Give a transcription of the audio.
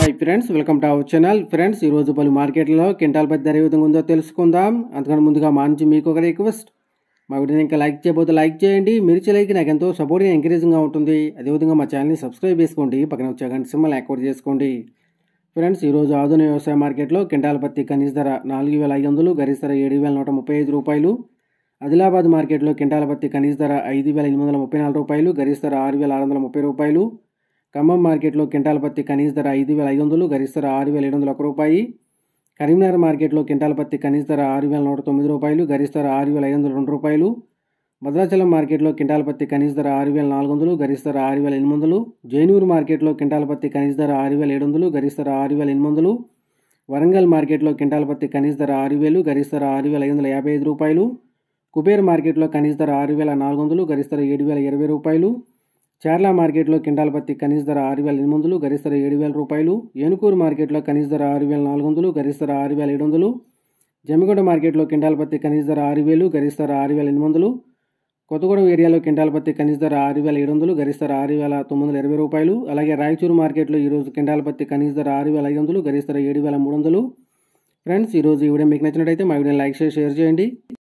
hi friends welcome to our channel friends ఈరోజు పలు మార్కెట్లలో క్వింటాల్ పత్తి ధర ఏ విధంగా ఉందో తెలుసుకుందాం అందుకని ముందుగా మా నుంచి మీకు ఒక రిక్వెస్ట్ మా వీడియోని ఇంకా లైక్ చేయబోతే లైక్ చేయండి మిర్చి లైక్ నాకు ఎంతో సపోర్ట్గా ఎంకరేజింగ్గా ఉంటుంది అదేవిధంగా మా ఛానల్ని సబ్స్క్రైబ్ చేసుకోండి పక్కన వచ్చే గంట సింబల్ యాక్టివేట్ చేసుకోండి ఫ్రెండ్స్ ఈరోజు ఆధునిక వ్యవసాయ మార్కెట్లో క్వింటాల్ పత్తి కనీస ధర నాలుగు వేల ఐదు వందలు గరిష్ట ధర ఏడు వేల నూట ముప్పై ఐదు రూపాయలు ఆదిలాబాద్ మార్కెట్లో క్వింటాల్ పత్తి కనీస ధర ఐదు వేల ఎనిమిది వందల ముప్పై నాలుగు రూపాయలు గరిష్ట ధర ఆరు వేల ఆరు వందల ముప్పై రూపాయలు ఖమ్మం మార్కెట్లో క్వింటాల్ పత్తి కనీస ధర ఐదు వేల ఐదు వందలు గరిష్ట ధర ఆరు వేల ఏడు వందల ఒక రూపాయి కరీంనగర్ మార్కెట్లో క్వింటాల్ పత్తి కనీస ధర ఆరు వేల నూట తొమ్మిది రూపాయలు గరిష్ట ధర ఆరు వేల ఐదు వందల రెండు రూపాయలు భద్రాచలం మార్కెట్లో క్వింటాల్ పత్తి కనీస ధర ఆరు వేల నాలుగు వందలు గరిష్ట ధర ఆరు వేల ఎనిమిది వందలు జైనూరు మార్కెట్లో క్వింటాల్ పత్తి కనీస ధర ఆరు వేల ఏడు వందలు గరిష్ట ధర ఆరు వేల ఎనిమిది వందలు వరంగల్ మార్కెట్లో క్వింటాల్ పత్తి కనీస ధర ఆరు వేలు గరిష్ట ధర ఆరు వేల ఐదు వందల యాభై ఐదు రూపాయలు కుబేర్ మార్కెట్లో కనీస ధర ఆరు వేల నాలుగు వందలు గరిష్ట ధర ఏడు వేల ఇరవై రూపాయలు చార్లా మార్కెట్లో క్వింటాల్ పత్తి కనీస ధర ఆరు వేల ఎనిమిది వందలు గరిష్ట ధర ఏడు వేల రూపాయలు ఏనుకూరు మార్కెట్లో కనీస ధర ఆరు వేల నాలుగు వందలు గరిష్ట ధర ఆరు వేల ఏడు వందలు జమ్మిగూడ మార్కెట్లో క్వింటాల్ పత్తి కనీస ధర ఆరు వేలు గరిష్ట ధర ఆరు వేల ఎనిమిది వందలు కొత్తగూడెం ఏరియాలో క్వింటాల్ పత్తి కనీస ధర ఆరు వేల ఏడు వందలు గరిష్ట ధర ఆరు వేల తొమ్మిది వందల ఇరవై రూపాయలు అలాగే రాయచూరు మార్కెట్లో ఈరోజు క్వింటాల్ పత్తి కనీస ధర ఆరు వేల ఐదు వందలు గరిష్ట ధర ఏడు వేల మూడు వందలు ఫ్రెండ్స్ ఈరోజు ఈ వీడియో మీకు నచ్చినట్టయితే మా వీడియోని లైక్ చేసి షేర్ చేయండి